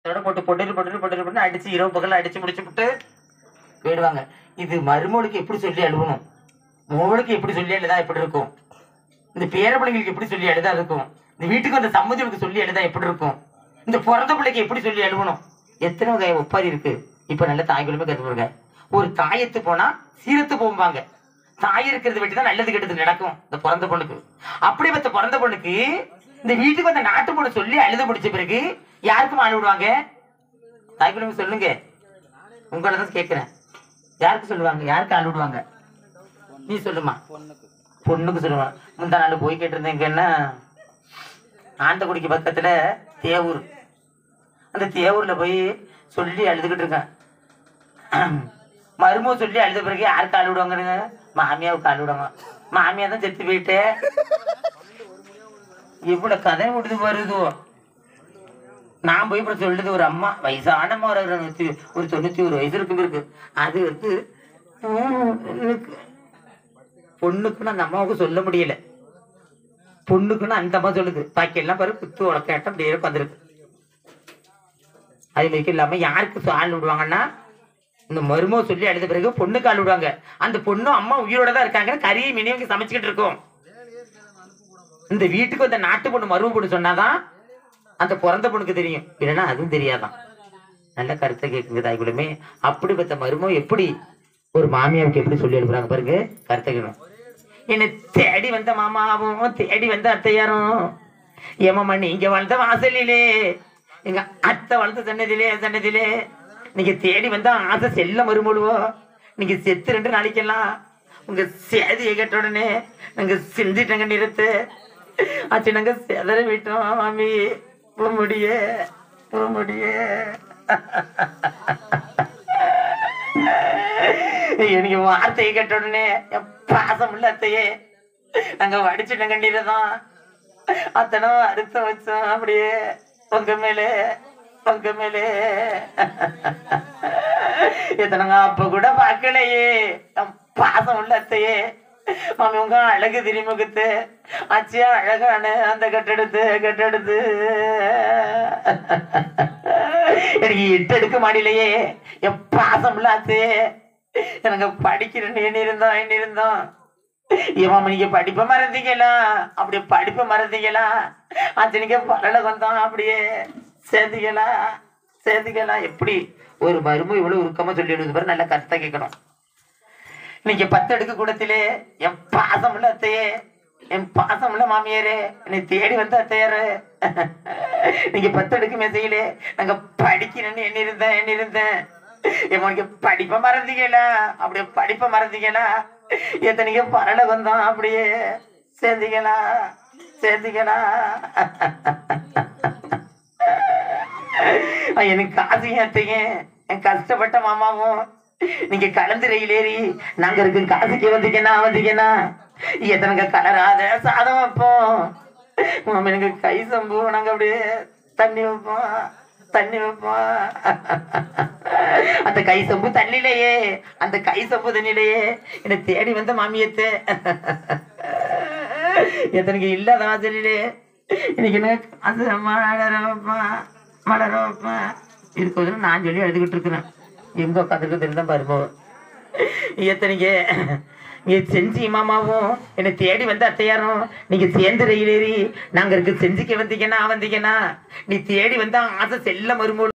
இதோட போட்டு பொட்டு பொட்டு பொட்டு பொட்டு அடிச்சு இரவு பகல் அடிச்சு முடிச்சு விட்டு போயிடுவாங்க இது மருமகளுக்கு எப்படி சொல்லி அழுகணும் மோளுக்கு எப்படி சொல்லி அழுதா எப்படி இருக்கும் இந்த பேரப்பிள்ளைங்களுக்கு எப்படி சொல்லி அழுதா இருக்கும் இந்த வீட்டுக்கு வந்த சம்மதிகளுக்கு சொல்லி அழுதா எப்படி இருக்கும் இந்த பிறந்த பிள்ளைக்கு எப்படி சொல்லி அழுகணும் எத்தனை வகை ஒப்பாரி இருக்கு இப்ப நல்ல தாய்களுமே கத்துப்பாங்க ஒரு தாயத்து போனா சீரத்து போம்பாங்க தாய் இருக்கிறத வெட்டி தான் நல்லது கெட்டது நடக்கும் இந்த பிறந்த பொண்ணுக்கு அப்படி பத்த பிறந்த பொண்ணுக்கு இந்த வீட்டுக்கு வந்த நாட்டு பொண்ணு சொல்லி அழுத பிடிச்ச பிறகு யாருக்கும் ஆள் விடுவாங்க தாய்க்குழுமே சொல்லுங்க உங்களை தான் கேட்கிறேன் யாருக்கு சொல்லுவாங்க யாருக்கு ஆள் விடுவாங்க நீ சொல்லுமா பொண்ணுக்கு சொல்லுவான் முந்தா நாள் போய் கேட்டிருந்தேங்கன்னா ஆண்டகுடிக்கு பக்கத்துல தேவூர் அந்த தேவூர்ல போய் சொல்லி அழுதுகிட்டு இருக்கேன் மருமக சொல்லி அழுத பிறகு யாருக்கு ஆள் விடுவாங்கன்னு மாமியாவுக்கு ஆள் விடுவாங்க மாமியா தான் செத்து போயிட்டு இவ்வளவு கதை விடுது வருதோ நான் போய் இப்ப சொல்லுது ஒரு அம்மா வயசான அம்மா ஒரு நூத்தி ஒரு தொண்ணூத்தி ஒரு வயசு இருக்கு இருக்கு அது வந்து "ம், எனக்கு பொண்ணுக்குன்னு அந்த அம்மாவுக்கு சொல்ல முடியல பொண்ணுக்குன்னு அந்த அம்மா சொல்லுது பாக்கி எல்லாம் பாரு குத்து உலக்காட்டம் அப்படியே உட்காந்துருக்கு அது மாதிரி இல்லாம யாருக்கு ஆள் விடுவாங்கன்னா இந்த மருமக சொல்லி அழுத பிறகு பொண்ணுக்கு ஆள் விடுவாங்க அந்த பொண்ணும் அம்மா உயிரோட தான் இருக்காங்கன்னு கறியை மினிவங்க சமைச்சுக்கிட்டு இருக்கோம் இந்த வீட்டுக்கு வந்த நாட்டு பொண்ணு மரும பொண்ணு சொன்னாதான் அந்த பிறந்த பொண்ணுக்கு தெரியும் இல்லைன்னா அதுவும் தெரியாதான் நல்ல கருத்தை கேட்குங்க தாய்க்குள்ளமே அப்படி பத்த மருமம் எப்படி ஒரு மாமியாவுக்கு எப்படி சொல்லி எழுப்புறாங்க பாருங்க கருத்தை கேட்கணும் என்னை தேடி வந்த மாமாவும் தேடி வந்த அத்தையாரும் ஏமாமா நீங்க வளர்ந்த வாசலிலே எங்க அத்தை வளர்ந்த சன்னதிலே சன்னதிலே நீங்க தேடி வந்தா ஆசை செல்ல மறுமொழுவோ நீங்க செத்து ரெண்டு நாளைக்கெல்லாம் உங்க சேதியை கேட்ட உடனே நாங்க செஞ்சிட்டங்க நிறுத்து ஆச்சு நாங்க செதற விட்டோம் மாமி போக முடியே போக முடியே எனக்கு வார்த்தையை கேட்ட உடனே என் பாசம் உள்ள அத்தையே நாங்க வடிச்சிட்ட கண்டிதான் அத்தனை அறுத்த வச்சோம் அப்படியே உங்க மேலே உங்க மேலே எத்தனைங்க அப்ப கூட பார்க்கலையே என் பாசம் உள்ள அத்தையே மாமி உங்க அழகு திரிமுகத்து அச்சியா அழகான அந்த கட்டெடுத்து கட்டெடுத்து எனக்கு எட்டு எடுக்க மாடியிலையே என் பாசம் உள்ள அத்தையே எனக்கு படிக்கிறேன்னு என்ன இருந்தோம் என்ன இருந்தோம் ஏமாம நீங்க படிப்பை மறந்தீங்களா அப்படியே படிப்பை மறந்தீங்களா அது நீங்க பரல வந்தோம் அப்படியே சேர்ந்தீங்களா சேர்ந்தீங்களா எப்படி ஒரு மரும இவ்வளவு உருக்கமா சொல்லி எழுது பாரு நல்ல கருத்தை கேட்கணும் நீங்க பத்து அடுக்கு கூடத்திலே என் பாசம் உள்ள அத்தையே என் பாசம் உள்ள மாமியாரே என்னை தேடி வந்த அத்தையாரு நீங்க பத்து அடுக்கு மெசையிலே நாங்க படிக்கிறேன்னு எண்ணி இருந்தேன் எண்ணி இருந்தேன் என் உனக்கு படிப்பை மறந்தீங்களா அப்படியே படிப்பை மறந்தீங்களா எத்தனைக்கு பரல வந்தோம் அப்படியே சேர்ந்தீங்களா சேர்ந்தீங்களா எனக்கு காசு ஏத்தைங்க என் கஷ்டப்பட்ட மாமாவும் நீங்க கலந்து ரயில் ஏறி நாங்க இருக்க காசுக்கு வந்தீங்கன்னா வந்தீங்கன்னா எத்தனைங்க கலராத சாதம் வைப்போம் மாமா எனக்கு கை சம்பு நாங்க அப்படியே தண்ணி வைப்போம் தண்ணி வைப்போம் அந்த கை சம்பு தண்ணிலேயே அந்த கை சம்பு தண்ணிலேயே என்னை தேடி வந்த மாமியத்தை எத்தனைக்கு இல்லாத வாசலிலே இன்னைக்கு என்ன அது மலர வைப்பேன் மலர வைப்பேன் இருக்கிறது நான் சொல்லி எழுதிக்கிட்டு இருக்கிறேன் எங்க உட்காந்துருக்கு தெரியுதான் பாருப்போ எத்தனைக்கு நீங்க செஞ்சி மாமாவும் என்னை தேடி வந்த அத்தையாரும் நீங்க சேர்ந்து ரயில் ஏறி நாங்க இருக்க செஞ்சிக்க வந்தீங்கன்னா வந்தீங்கன்னா நீ தேடி வந்தா ஆசை செல்ல மருமோ